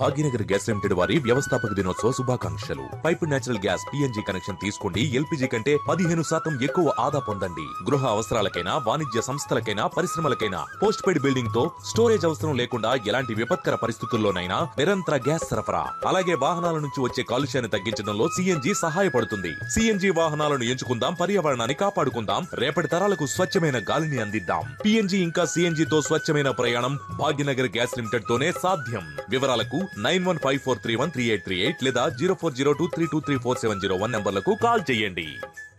Bhagyanagar gas limited వారి వ్యవస్థాపక దినోత్సవ శుభాకాంక్షలు pipe natural gas PNG connection తీసుకోండి ఎల్పిజి కంటే పదిహేను శాతం ఎక్కువ ఆదా పొందండి గృహ అవసరాలకైనా వాణిజ్య సంస్థలకైనా పరిశ్రమలకైనా పోస్ట్ పెయిడ్ బిల్డింగ్ తో స్టోరేజ్ అవసరం లేకుండా ఎలాంటి విపత్కర పరిస్థితుల్లోనైనా నిరంతర గ్యాస్ సరఫరా అలాగే వాహనాల నుంచి వచ్చే కాలుష్యాన్ని తగ్గించడంలో సిఎన్జి సహాయపడుతుంది సిఎన్జి వాహనాలను ఎంచుకుందాం పర్యావరణాన్ని కాపాడుకుందాం రేపటి తరాలకు స్వచ్ఛమైన గాలిని అందిద్దాం పిఎన్జి ఇంకా సిఎన్జి తో స్వచ్ఛమైన ప్రయాణం భాగ్యనగర్ గ్యాస్ లిమిటెడ్ తోనే సాధ్యం వివరాలకు nine one five four three one three eight three eight లేదా zero four zero two three two three four seven zero one నంబర్లకు కాల్ చేయండి